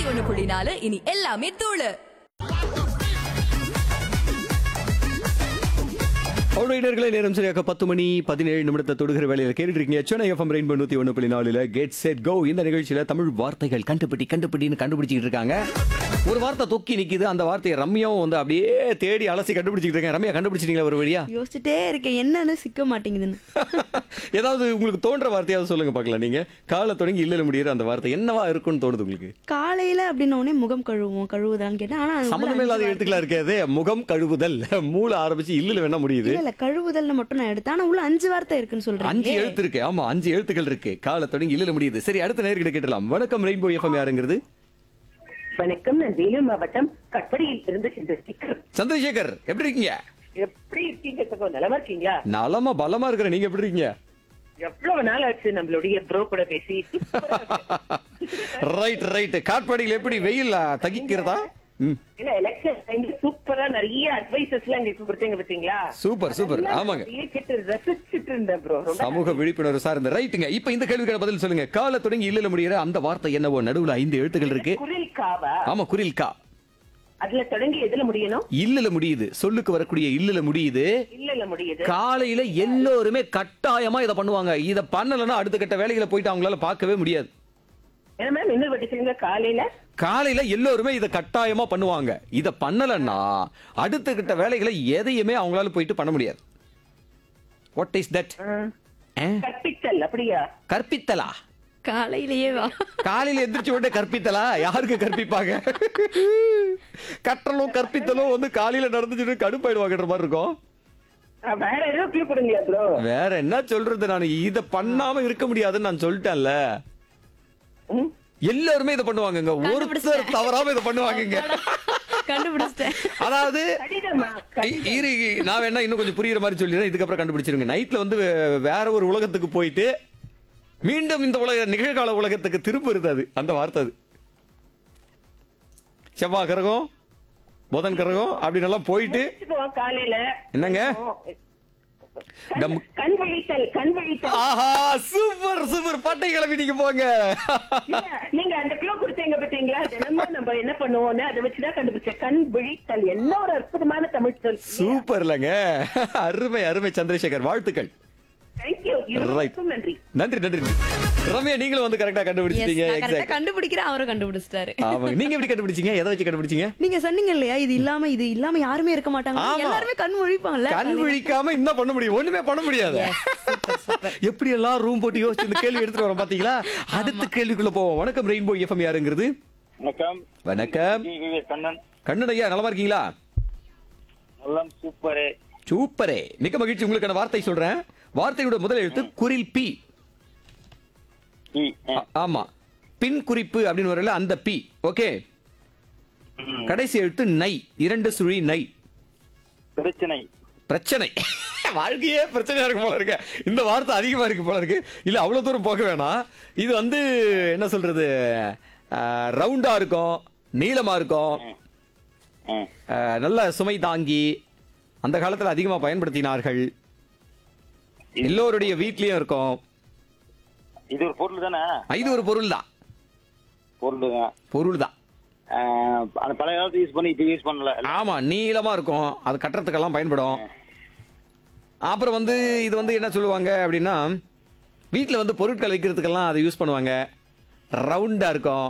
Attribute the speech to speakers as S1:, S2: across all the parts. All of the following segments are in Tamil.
S1: நூத்தி ஒண்ணு புள்ளி நாலு இனி எல்லாமே தூளு
S2: அவ்வளோ நேரம் சரியாக பத்து மணி பதினேழு நிமிடத்தை தொடுகிற வேலையில் கேட்டுட்டு இருக்கீங்க சென்னை எஃப்எம் ரெயின்போ நூத்தி ஒன்று புள்ளி நாலுல கெட் செட் கோ இந்த நிகழ்ச்சியில தமிழ் வார்த்தைகள் கண்டுபிடி கண்டுபிடின்னு கண்டுபிடிச்சிட்டு இருக்காங்க ஒரு வார்த்தை தொக்கி நிக்குது அந்த வார்த்தையை ரம்யாவும் வந்து அப்படியே தேடி அலசி கண்டுபிடிச்சிட்டு இருக்கேன் ரம்யா கண்டுபிடிச்சிட்டீங்களா ஒரு வழியா
S3: யோசிச்சுட்டே இருக்கேன் என்னன்னு சிக்க மாட்டேங்குதுன்னு
S2: ஏதாவது உங்களுக்கு தோன்ற வார்த்தையாவது சொல்லுங்க பார்க்கலாம் நீங்க காலை தொடங்கி இல்லல முடியிற அந்த வார்த்தை என்னவா இருக்கும்னு தோணுது உங்களுக்கு
S3: காலையில அப்படின்ன உடனே முகம் கழுவுவோம் கழுவுதான்னு கேட்டேன் ஆனா அது உள்ள
S2: சம்மந்தமே இல்லாத
S3: அஞ்சு
S2: எழுத்துக்களா இருக்காது முகம் கழுவுதல் மூளை ஆரம்பிச்சு இல்லல வேணா முடியுது
S3: இல்ல இல்ல கழுவுதல்னு மட்டும் நான் எடுத்தேன் ஆனா உள்ள அஞ்சு வார்த்தை இருக்குன்னு
S2: அஞ்சு
S3: சொல்றேன்
S2: எழுத்து இருக்கு ஆமா அஞ்சு எழுத்துக்கள் இருக்கு காலை தொடங்கி இல்லல முடியுது சரி அடுத்த நேர்கிட்ட கேட்டலாம் வணக்கம் ரெயின்போ எஃப்எம் யாருங்கிறது
S4: வணக்கம் நான் வேலூர் மாவட்டம் கட்படியில் இருந்து சந்திரசேகர்
S2: சந்திரசேகர் எப்படி இருக்கீங்க
S4: எப்படி இருக்கீங்க சகோ நலமா இருக்கீங்களா
S2: நலமா பலமா இருக்கிற நீங்க எப்படி இருக்கீங்க
S4: எவ்வளவு நாள் ஆச்சு நம்மளுடைய ப்ரோ கூட பேசி சூப்பரா இருக்கு.
S2: ரைட் ரைட் காட்பாடியில் எப்படி வெயில் தகிக்கிறதா ம்,
S4: இல்ல எலெக்ஷன் டைம்ல சூப்பரா நிறைய அட்வைசஸ் எல்லாம் எங்களுக்கு கொடுத்தீங்க பாத்தீங்களா
S2: சூப்பர் சூப்பர்
S4: அதெல்லாம்
S2: ஆமாங்க
S4: அப்படியே கேட்டு ரசிச்சுட்டு இருந்தேன் ப்ரோ ரொம்ப
S2: சமூக விழிப்புணர்வு சார்ந்த ரைட்டுங்க இப்ப இந்த கேள்விக்கான பதில் சொல்லுங்க காலை தொடங்கி இல்லல முடியிற அந்த வார்த்தை என்னவோ நடுவுல ஐந்து எழுத்துக்கள் இருக்கு
S4: குரில் காவா
S2: ஆமா குரில் கா
S4: அதுல தொடங்கி எதுல முடியணும்
S2: இல்லல முடியுது சொல்லுக்கு வரக்கூடிய இல்லல முடியுது
S4: இல்ல இல்ல முடியுது
S2: காலையில எல்லோருமே கட்டாயமா இதை பண்ணுவாங்க இத பண்ணலன்னா அடுத்த கட்ட வேலைகளை போயிட்டு அவங்களால பார்க்கவே முடியாது
S4: ஏன்னா மேம் இன்னொரு வாட்டி சொல்லுங்க காலையில
S2: காலையில எல்லோருமே இத கட்டாயமா பண்ணுவாங்க இத பண்ணலன்னா அடுத்த கிட்ட வேலைகளை எதையுமே அவங்களால போயிட்டு பண்ண முடியாது வாட் இஸ் தட்
S4: ஆ, கற்பித்தல் அப்படியா
S2: கற்பித்தலா
S3: காலையிலேயே வா
S2: காலையில எந்திரிச்ச உடனே கற்பித்தலா யாருக்கு கற்பிப்பாங்க கற்றலும் கற்பித்தலும் வந்து காலையில நடந்துச்சுட்டு கடுப்பாயிடுவாங்கன்ற மாதிரி இருக்கும்
S4: ஆ, வேற ஏதோ கிளூ கொடுங்க ப்ரோ
S2: வேற என்ன சொல்றது நான் இத பண்ணாம இருக்க முடியாதுன்னு நான் சொல்லிட்டேன்ல எல்லாருமே இதை பண்ணுவாங்கங்க ஒருத்தர் தவறாம இதை பண்ணுவாங்கங்க
S3: கண்டுபிடிச்சிட்டேன்
S2: அதாவது
S4: கடிதமா
S2: இ- இரு நான் வேணா இன்னும் கொஞ்சம் புரியுற மாதிரி சொல்லிடுறேன் இதுக்கப்புறம் கண்டுபிடிச்சிருங்க நைட்ல வந்து வே- வேற ஒரு உலகத்துக்கு போயிட்டு மீண்டும் இந்த உலக நிகழ்கால உலகத்துக்கு திரும்புறது அது அந்த வார்த்தை அது செவ்வாய் கிரகம் புதன் கிரகம் அப்படின்னு எல்லாம் போயிட்டு
S4: வச்சுக்குவோம் காலையில
S2: என்னங்க? டம்-
S4: கண் விழித்தல் கண் விழித்தல்
S2: ஆஹா சூப்பர் சூப்பர் பட்டை கிளம்பி நீங்க போங்க
S4: இல்ல, நீங்க அந்த கிலோ கொடுத்தீங்க பாத்தீங்களா தினமும் நம்ம என்ன பண்ணுவோம்னு அதை வச்சுதான் கண்டுபிடிச்சேன் கண் விழித்தல் என்ன ஒரு அற்புதமான தமிழ் சொல்
S2: சூப்பர்லங்க அருமை அருமை சந்திரசேகர் வாழ்த்துக்கள்
S4: தேங்க்யூ
S2: Right.
S4: நன்றி
S2: நன்றி நன்றி ரம்யா நீங்களும் வந்து கரெக்டா கண்டுபிடிச்சிட்டீங்க
S3: கரெக்டா
S2: எக்ஸாக்ட்
S3: கண்டுபிடிக்கிறேன் அவரும் கண்டுபிடிச்சிட்டாரு
S2: ஆமாங்க நீங்க எப்படி கண்டுபிடிச்சீங்க எதை வச்சு கண்டுபிடிச்சீங்க
S3: நீங்க சொன்னீங்க இல்லையா இது இல்லாம இது இல்லாம யாருமே இருக்க மாட்டாங்க
S2: ஆமா.
S3: எல்லாருமே கண் முழிப்பாங்கல்ல
S2: கண் விழிக்காம என்ன பண்ண முடியும் ஒண்ணுமே பண்ண முடியாது எப்படி எல்லாம் ரூம் போட்டு யோசிச்சு இந்த கேள்வி எடுத்துட்டு வரோம் பாத்தீங்களா அடுத்த கேள்விக்குள்ள போவோம் வணக்கம் ரெயின்போ எஃப்எம் யாருங்கிறது
S5: வணக்கம்
S2: வணக்கம்
S5: டி. வி. கண்ணன்
S2: கண்ணன் ஐயா நலமா இருக்கீங்களா
S5: நல்லம் சூப்பரு
S2: சூப்பரே மிக்க மகிழ்ச்சி உங்களுக்கான வார்த்தை சொல்றேன் வார்த்தையோட முதல் எழுத்து குரில் பி
S5: இ.
S2: ஆ- ஆமா பின் குறிப்பு அப்படின்னு வரல அந்த பி ஓகே கடைசி எழுத்து நை இரண்டு சுழி நை
S5: பிரச்சனை
S2: பிரச்சனை வாழ்க்கையே பிரச்சனையா இருக்கு போல இருக்கு இந்த வார்த்தை அதிகமா இருக்கு போல இருக்கு இல்ல அவ்வளவு தூரம் போக வேணாம் இது வந்து என்ன சொல்றது ரவுண்டா இருக்கும் நீளமா இருக்கும்
S5: ம்.
S2: ஆஹ், நல்ல சுமை தாங்கி அந்த காலத்துல அதிகமா பயன்படுத்தினார்கள் எல்லோருடைய வீட்லயும் இருக்கும்
S5: இது ஒரு பொருள் தானே
S2: இது ஒரு பொருள் தான்
S5: பொருள் தான்
S2: பொருள் தான்
S5: ஆஹ், அந்த பழைய காலத்து யூஸ் பண்ணி இப்ப யூஸ் பண்ணல
S2: ஆமா நீளமா இருக்கும் அது கட்டுறதுக்கெல்லாம் பயன்படும் அப்புறம் வந்து இது வந்து என்ன சொல்லுவாங்க அப்படின்னா வீட்டில் வந்து பொருட்கள் வைக்கிறதுக்கெல்லாம் அதை யூஸ் பண்ணுவாங்க ரவுண்டா இருக்கும்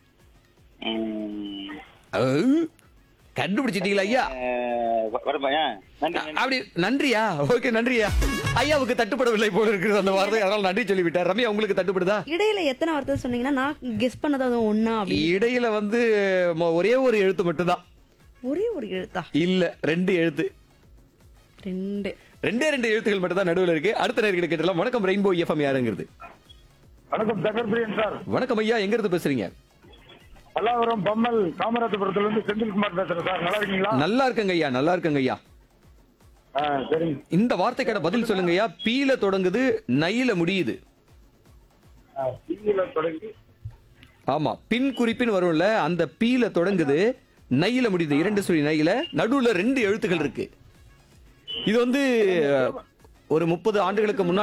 S5: ம்.
S2: அஹ், கண்டுபிடிச்சிட்டீங்களா ஐயா
S5: ஆஹ், வ- வரப்பா ஏன்? நன்றி நன்றி.
S2: அப்படி நன்றியா ஓகே நன்றியா ஐயாவுக்கு தட்டுப்படவில்லை போல இருக்குது அந்த வார்த்தை அதனால நன்றி சொல்லிவிட்டேன் ரம்யா உங்களுக்கு தட்டுப்படுதா
S3: இடையில எத்தனை வார்த்தை சொன்னீங்கன்னா நான் கெஸ் பண்ணது ஒன்னா அப்படி
S2: இடையில வந்து மொ- ஒரே ஒரு எழுத்து மட்டும்தான்
S3: ஒரே ஒரு எழுத்தா
S2: இல்ல ரெண்டு எழுத்து
S3: ரெண்டு
S2: ரெண்டே ரெண்டு எழுத்துக்கள் மட்டும் தான் நடுவில் இருக்கு அடுத்த நேர்கிட்ட கேட்டலாம் வணக்கம் ரெயின்போ எஃப்எம் யாருங்கிறது
S6: வணக்கம் சக்கரபிரியன் சார்
S2: வணக்கம் ஐயா எங்க இருந்து பேசுறீங்க
S6: பல்லாவரம் பம்மல் காமராஜபுரத்துல இருந்து செந்தில்குமார் பேசுறேன் சார் நல்லா இருக்கீங்களா
S2: நல்லா இருக்கங்க ஐயா நல்லா இருக்கங்க ஐயா
S6: ஆ, சரிங்க
S2: இந்த வார்த்தைக்கான பதில் சொல்லுங்க ஐயா பீல தொடங்குது நையில முடியுது
S6: ஆ, டிவியில தொடங்கி
S2: ஆமா பின் குறிப்பின் வரும்ல அந்த பீல தொடங்குது நையில முடியுது இரண்டு சுழி நையில நடுவுல ரெண்டு எழுத்துக்கள் இருக்கு இது வந்து ஒரு முப்பது ஆண்டுகளுக்கு முன்னாடி